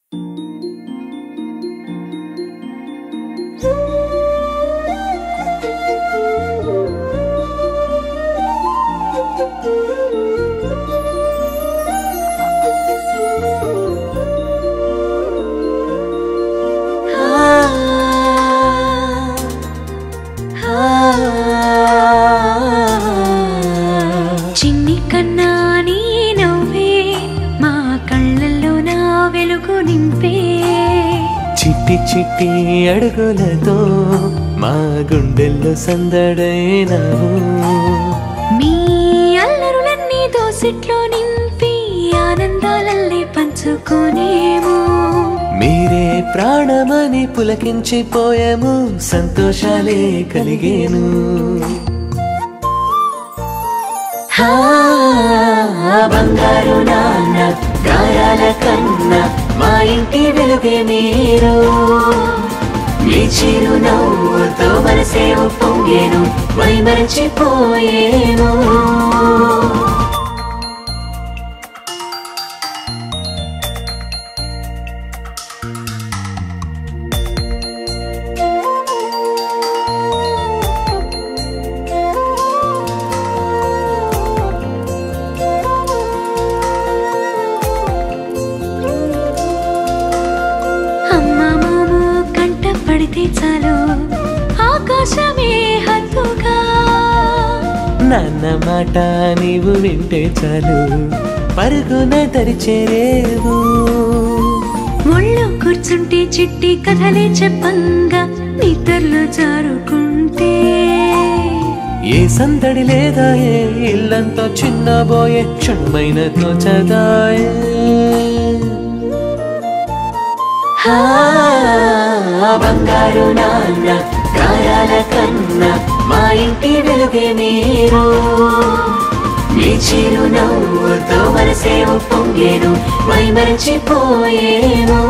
చిన్ని కన్నా నీ నవ్వే మా కళ్ళల్లో నా వెలుగు నింపే చిట్టి చిట్టి అడుగులతో మా గుండెల్లో సందడైనావు మీ అల్లరులన్నీ దోసిట్లో నింపి ఆనందాలల్లే పంచుకోనేమో మీరే ప్రాణమని పులకించిపోయాము సంతోషాలే కలిగేను హా, బంగారు నాన్న గాయాల కన్నా మా ఇంటి వెలుగే మీరు మీ చిరు నవ్వుతో మనసే పొంగేను మై మరచిపోయేమో అమ్మ మాము కంట పడితే చాలు ఆకాశమే హద్దుగా నాన్న మాట నీవు వింటే చాలు పరుగున తరిచేరేవు ఒళ్ళో కూర్చుంటే చిట్టి కథలే చెప్పంగా నిద్రలో జారుకుంటే ఏ సందడి లేదా ఏ ఇల్లంతా చిన్నబోయే క్షణమైన తోచదాయే హా, బంగారు నాన్న గాయాల కన్నా మా ఇంటి వెలుగే మీరు మీ చిరు నవ్వుతో మనసే పొంగేను మై మరచిపోయేను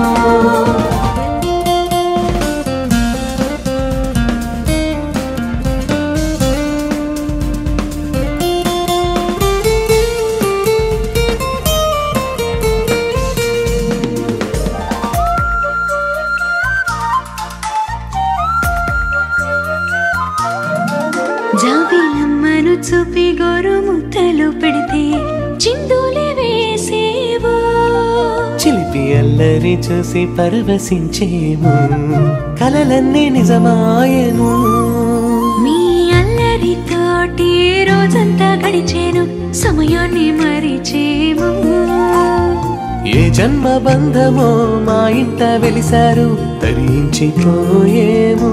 జాబిలమ్మను చూపి గోరు ముద్దలు పెడితే చిందులే వేసేవో చిలిపి అల్లరి చూసి పరవశించేము కలలన్నీ నిజమాయను మీ అల్లరితోటి రోజంతా గడిచేను సమయాన్ని మరిచేము ఏ జన్మ బంధమో మా ఇంట వెలిసారు తరించిపోయేము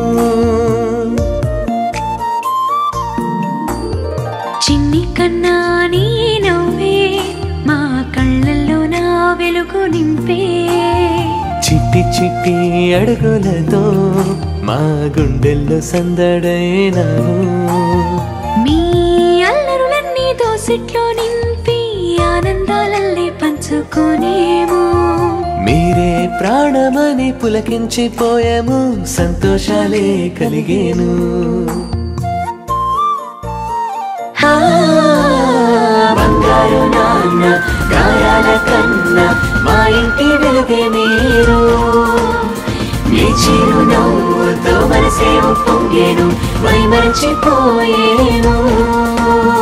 చిన్ని కన్నా నీ నవ్వే మా కళ్ళల్లో నా వెలుగు నింపే చిట్టి చిట్టి అడుగులతో మా గుండెల్లో సందడైనావు మీ అల్లరులన్నీ దోసిట్లో నింపి ఆనందాలల్లే పంచుకోనేమో మీరే ప్రాణమని పులకించిపోయాము సంతోషాలే కలిగేను హా, బంగారు నాన్న గాయాల కన్నా మా ఇంటి వెలుగే మీరు మీ చిరు నవ్వుతో మనసే పొంగేను మై మరచిపోయేను